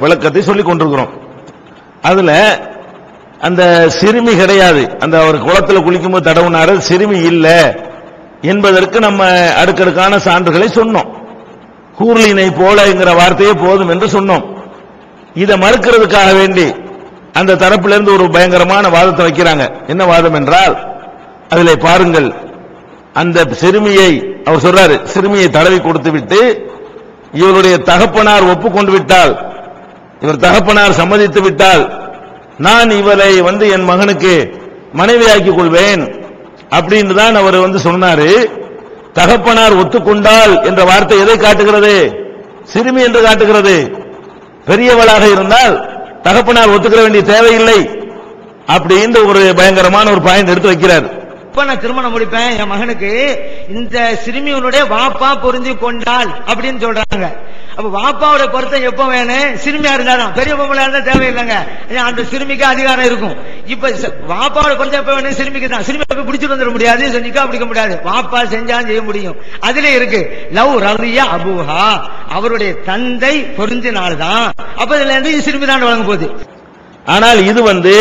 விளக்கத்தை சொல்லிக் கொண்டிருக்கிறோம் அதுல அந்த சிறுமி கிடையாது அந்த அவர் குளத்துல குளிக்கும்போது தடவுனாரு சிறுமி இல்ல என்பதற்கு நம்ம அடுக்கடுக்கான சான்றுகளை சொன்னோம் கூர்லினை போலங்கிற வார்த்தையே போதும் என்று சொன்னோம் இதை மறுக்கிறதுக்காக வேண்டி அந்த தரப்பிலிருந்து இருந்து ஒரு பயங்கரமான வாதத்தை வைக்கிறாங்க என்ன வாதம் என்றால் அதிலே பாருங்கள் அந்த சிறுமியை அவர் சொல்றாரு சிறுமியை தடவி கொடுத்து விட்டு இவருடைய தகப்பனார் ஒப்புக்கொண்டு விட்டால் இவர் தகப்பனார் சம்மதித்து விட்டால் நான் இவரை வந்து என் மகனுக்கு மனைவியாக்கிக் கொள்வேன் அப்படின்னு தான் அவர் வந்து சொன்னாரு தகப்பனார் ஒத்துக்கொண்டால் என்ற வார்த்தை எதை காட்டுகிறது சிறுமி என்று காட்டுகிறது பெரியவளாக இருந்தால் தகப்பனார் ஒத்துக்கிற வேண்டிய தேவையில்லை அப்படின்னு ஒரு பயங்கரமான ஒரு பாயிண்ட் எடுத்து வைக்கிறார் இப்ப நான் திருமணம் முடிப்பேன் என் மகனுக்கு இந்த சிறுமியனுடைய வாப்பா பொருந்தி கொண்டாள் அப்படின்னு சொல்றாங்க அப்ப வாப்பாவோட பொருத்தம் எப்ப வேணும் சிறுமியா இருந்தாலும் பெரிய பொம்பளை இருந்தா தேவையில்லைங்க ஏன் அந்த சிறுமிக்கு அதிகாரம் இருக்கும் இப்ப ச- வாப்பாவோட பொருத்தம் எப்ப வேணும் சிறுமிக்கு தான் சிறுமி போய் பிடிச்சிட்டு வந்துட முடியாது செஞ்சுக்கா பிடிக்க முடியாது வாப்பா செஞ்சாலும் செய்ய முடியும் அதுல இருக்கு லவ் ரவியா அபூஹா அவருடைய தந்தை பொருந்தினால்தான் அப்ப இதுல இருந்து சிறுமி தான் வழங்க போகுது ஆனால் இது வந்து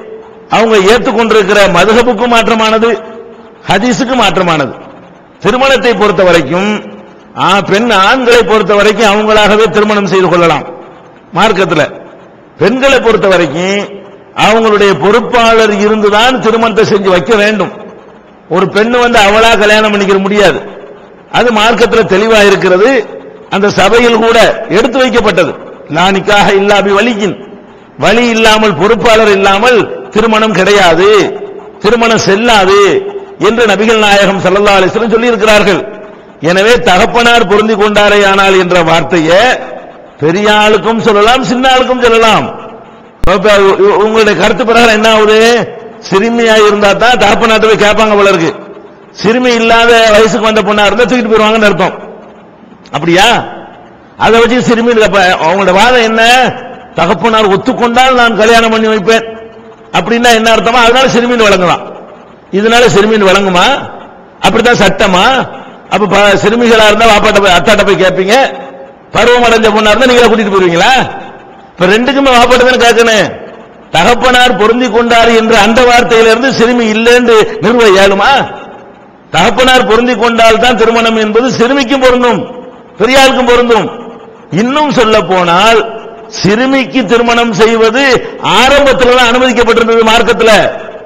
அவங்க ஏற்றுக்கொண்டிருக்கிற மதுகபுக்கு மாற்றமானது ஹதீஸுக்கு மாற்றமானது திருமணத்தை பொறுத்த வரைக்கும் ஆ, பெண் ஆண்களை பொறுத்த வரைக்கும் அவங்களாகவே திருமணம் செய்து கொள்ளலாம் மார்க்கத்தில் பெண்களை பொறுத்த வரைக்கும் அவங்களுடைய பொறுப்பாளர் இருந்துதான் திருமணத்தை செஞ்சு வைக்க வேண்டும் ஒரு பெண்ணு வந்து அவளா கல்யாணம் பண்ணிக்கிற முடியாது அது மார்க்கத்தில் தெளிவா இருக்கிறது அந்த சபையில் கூட எடுத்து வைக்கப்பட்டது நானிக்காக இல்லாபி வலிக்கின் வழி இல்லாமல் பொறுப்பாளர் இல்லாமல் திருமணம் கிடையாது திருமணம் செல்லாது என்று நபிகள் நாயகம் ஸல்லல்லாஹு அலைஹி வஸல்லம் சொல்லி இருக்கிறார்கள் எனவே தகப்பனார் பொருந்தி கொண்டாரே ஆனால் என்ற வார்த்தையை பெரிய ஆளுக்கும் சொல்லலாம் சின்ன ஆளுக்கும் சொல்லலாம் இப்ப உ- உங்களுடைய கருத்து பிரகாரம் என்ன ஆகுது சிறுமியா இருந்தா தான் தகப்பனாட்ட போய் கேட்பாங்க போல இருக்கு சிறுமி இல்லாத வயசுக்கு வந்த பொண்ணா இருந்தா தூக்கிட்டு போயிருவாங்கன்னு அர்த்தம் அப்படியா அதை வச்சு சிறுமி அப்ப அவங்களோட வாதம் என்ன தகப்பனார் ஒத்துக்கொண்டால் நான் கல்யாணம் பண்ணி வைப்பேன் அப்படின்னா என்ன அர்த்தமா அதனால சிறுமின்னு வழங்கலாம் இதனால சிறுமின்னு வழங்குமா அப்படித்தான் சட்டமா அப்ப ப- சிறுமிகளா இருந்தா வாப்பாட்ட போய் அத்தாட்ட போய் கேட்பீங்க பருவம் அடைஞ்ச பொண்ணா இருந்தா நீங்களா கூட்டிட்டு போயிருவீங்களா இப்ப ரெண்டுக்குமே வாப்பாட்ட தானே கேட்கணும் தகப்பனார் பொருந்தி கொண்டார் என்ற அந்த வார்த்தையிலிருந்து சிறுமி இல்லைன்னு நிறுவ இயலுமா தகப்பனார் பொருந்தி கொண்டால் தான் திருமணம் என்பது சிறுமிக்கும் பொருந்தும் பெரியாருக்கும் பொருந்தும் இன்னும் சொல்ல போனால் சிறுமிக்கு திருமணம் செய்வது ஆரம்பத்தில் தான் அனுமதிக்கப்பட்டிருந்தது மார்க்கத்தில்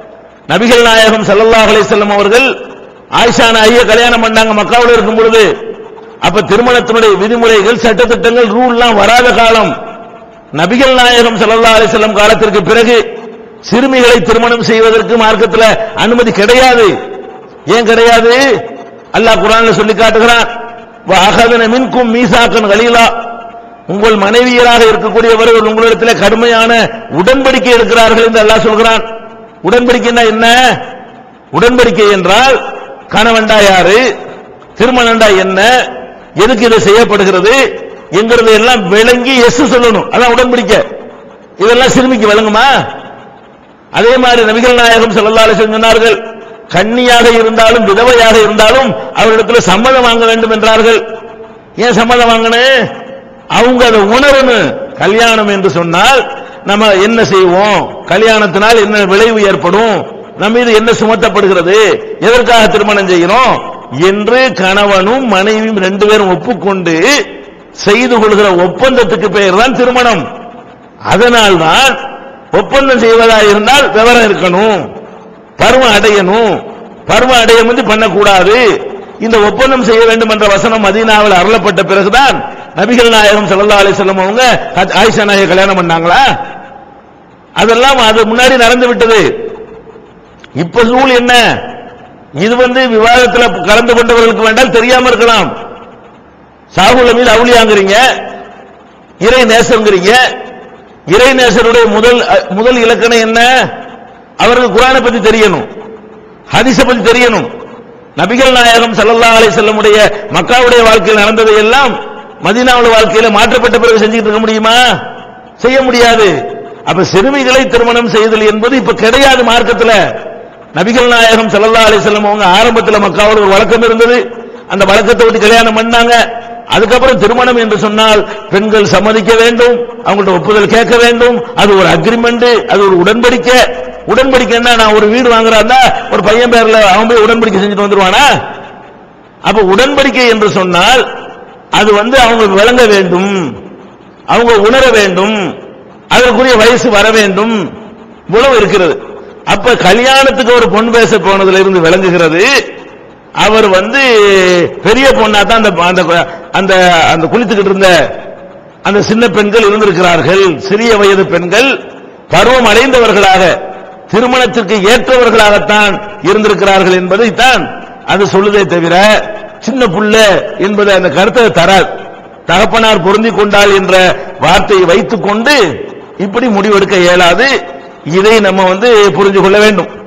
நபிகள் நாயகம் ஸல்லல்லாஹு அலைஹி வஸல்லம் அவர்கள் ஆயிஷா நாயை கல்யாணம் பண்ணாங்க மக்காவில் இருக்கும் பொழுது அப்ப திருமணத்தினுடைய விதிமுறைகள் சட்டத்திட்டங்கள் ரூல்லாம் வராத காலம் நபிகள் நாயகம் ஸல்லல்லாஹு அலைஹி வஸல்லம் காலத்திற்கு பிறகு சிறுமிகளை திருமணம் செய்வதற்கு மார்க்கத்தில் அனுமதி கிடையாது ஏன் கிடையாது அல்லாஹ் குர்ஆன்ல சொல்லி காட்டுகிறான் வஅகதன மின்கும் மீசாக்கன் கலீலா உங்கள் மனைவியராக இருக்கக்கூடியவர்கள் உங்களிடத்தில் கடுமையான உடன்படிக்கை எடுக்கிறார்கள் என்று அல்லாஹ் சொல்கிறான் உடன்படிக்கைன்னா என்ன உடன்படிக்கை என்றால் கணவன்டா யாரு திருமணம்டா என்ன எதுக்கு இது செய்யப்படுகிறது என்கிறது எல்லாம் விளங்கி எஸ் சொல்லணும் அதான் உடன்படிக்கை இதெல்லாம் சிறுமிக்கு விளங்குமா அதே மாதிரி நபிகள் நாயகம் ஸல்லல்லாஹு அலைஹி வஸல்லம் சொன்னார்கள் கன்னியாக இருந்தாலும் விதவையாக இருந்தாலும் அவரிடத்தில் சம்மதம் வாங்க வேண்டும் என்றார்கள் ஏன் சம்மதம் வாங்கணும் அவங்க அதை உணரணும் கல்யாணம் என்று சொன்னால் நம்ம என்ன செய்வோம் கல்யாணத்தினால் என்ன விளைவு ஏற்படும் நம்ம மீது என்ன சுமத்தப்படுகிறது எதற்காக திருமணம் செய்கிறோம் என்று கணவனும் மனைவியும் ரெண்டு பேரும் ஒப்புக்கொண்டு செய்து கொள்கிற ஒப்பந்தத்துக்கு பெயர் தான் திருமணம் அதனால்தான் ஒப்பந்தம் செய்வதா இருந்தால் விவரம் இருக்கணும் பருவம் அடையணும் பருவம் அடைய வந்து பண்ணக்கூடாது இந்த ஒப்பந்தம் செய்ய வேண்டும் என்ற வசனம் மதீனாவில் அருளப்பட்ட பிறகுதான் நபிகள் நாயகம் ஸல்லல்லாஹு அலைஹி வஸல்லம் அவங்க ஹஜ் ஆயிஷா நாயை கல்யாணம் பண்ணாங்களா அதெல்லாம் அது முன்னாடி நடந்து விட்டது இப்ப நூல் என்ன இது வந்து விவாதத்தில் கலந்து கொண்டவர்களுக்கு வேண்டால் தெரியாம இருக்கலாம் சாகுல மீது அவுளியாங்கிறீங்க இறை நேசங்கிறீங்க இறை நேசருடைய முதல் முதல் இலக்கணம் என்ன அவருக்கு குரானை பத்தி தெரியணும் ஹதீஸை பத்தி தெரியணும் நபிகள் நாயகம் ஸல்லல்லாஹு அலைஹி வஸல்லமுடைய மக்காவுடைய வாழ்க்கையில் நடந்ததை எல்லாம் மதீனாவுடைய வாழ்க்கையில மாற்றப்பட்ட பிறகு செஞ்சுட்டு இருக்க முடியுமா செய்ய முடியாது அப்ப சிறுமிகளை திருமணம் செய்தல் என்பது இப்ப கிடையாது மார்க்கத்துல நபிகள் நாயகம் ஸல்லல்லாஹு அலைஹி வஸல்லம் அவங்க ஆரம்பத்துல மக்காவில் ஒரு வழக்கம் இருந்தது அந்த வழக்கத்தை விட்டு கல்யாணம் பண்ணாங்க அதுக்கப்புறம் திருமணம் என்று சொன்னால் பெண்கள் சம்மதிக்க வேண்டும் அவங்கள்ட்ட ஒப்புதல் கேட்க வேண்டும் அது ஒரு அக்ரிமெண்ட் அது ஒரு உடன்படிக்கை உடன்படிக்கைன்னா நான் ஒரு வீடு வாங்குறான்னா ஒரு பையன் பேர்ல அவன் போய் உடன்படிக்கை செஞ்சுட்டு வந்துருவானா அப்ப உடன்படிக்கை என்று சொன்னால் அது வந்து அவங்களுக்கு விளங்க வேண்டும் அவங்க உணர வேண்டும் அதற்குரிய வயசு வர வேண்டும் இவ்வளவு இருக்கிறது அப்ப கல்யாணத்துக்கு ஒரு பொன் பேச போனதுல இருந்து விளங்குகிறது அவர் வந்து பெரிய பொண்ணா தான் அந்த அந்த அந்த அந்த குளித்துக்கிட்டு இருந்த அந்த சின்ன பெண்கள் இருந்திருக்கிறார்கள் சிறிய வயது பெண்கள் பருவம் அடைந்தவர்களாக திருமணத்திற்கு ஏற்றவர்களாகத்தான் இருந்திருக்கிறார்கள் என்பதைத்தான் அது சொல்லுதே தவிர சின்ன புள்ள என்பது அந்த கருத்தை தராது தகப்பனார் பொருந்தி கொண்டாள் என்ற வார்த்தையை வைத்துக் கொண்டு இப்படி முடிவெடுக்க இயலாது இதை நம்ம வந்து புரிந்து கொள்ள வேண்டும்